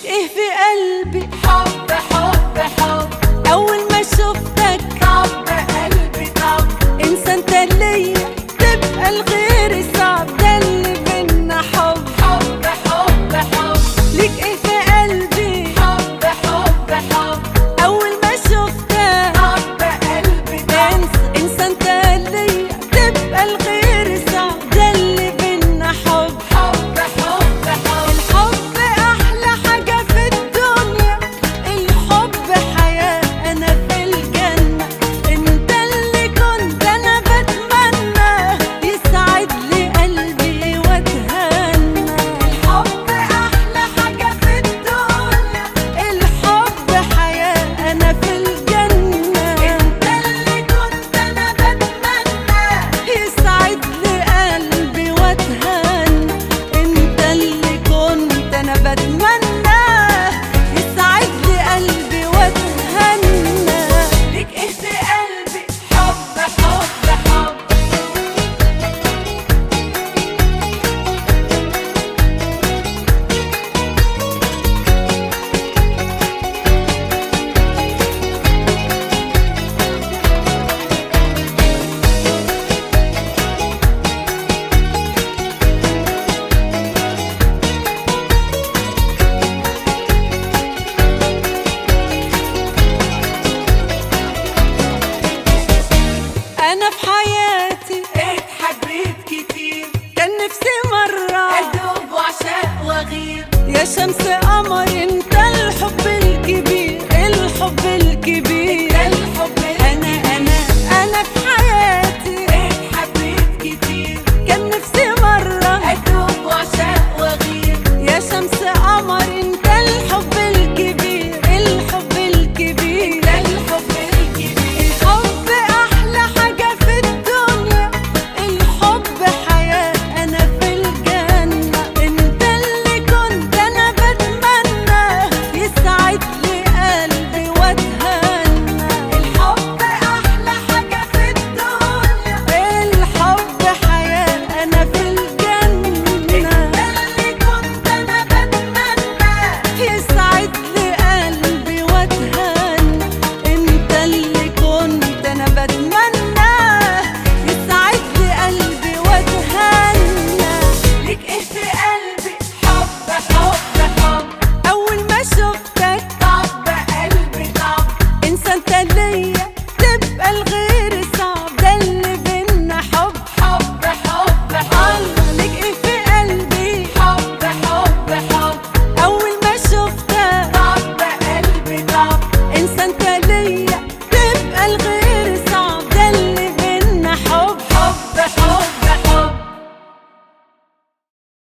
ايه في قلبي حب حب حب اول ما شفتك طب قلبي طب انسى انت ليا تبقى الغير صعب ده اللي بينا حب حب حب حب ليك ايه في قلبي حب حب حب اول ما شفتك طب قلبي طب انسى انسى انت ليا تبقى الغير صعب ده اللي بينا حب حب حب حب الحب احلى حاجة في الدنيا الحب حياة انا في الجنة انت اللي كنت انا بتمنى يسعد لي قلبي واتهنى الحب احلى حاجه في الدنيا الحب حياة انا في الجنة انت اللي كنت انا بتمنى يسعد لي قلبي واتهنى انت اللي كنت انا بتمنى يسعد لي قلبي واتهنى ليك ايه في قلبي حب حب حب انا في حياتي اتحبيت كتير كان نفسي مرة ادوب وعشاق واغير يا شمس قمر انت الحب الكبير الحب الكبير الحب انا انا انا في حياتي اتحبيت كتير كان نفسي مرة ادوب وعشاق واغير يا شمس قمر انت الحب الكبير الحب الكبير الحب الكبير الحب احلى حاجة في الدنيا الحب حياة انا في الجنة انت اللي كنت انا بتمنى يسعد لي قلبي واتهنى الحب احلى حاجه في الدنيا الحب حياة انا في الجنة اللي كنت انا بتمنى يسعد لي قلبي واتهنى انت اللي كنت انا بتمنى يسعد لي قلبي واتهنى ليك ايه في قلبي حب حب حب اول ما شفتك طب قلبي طب انسى انت ليا تبقى الغير صعب ده اللي بينا حب حب حب حب الله ليك ايه في قلبي حب حب حب اول ما شفتك طب قلبي طب انسى انت ليا تبقى الغير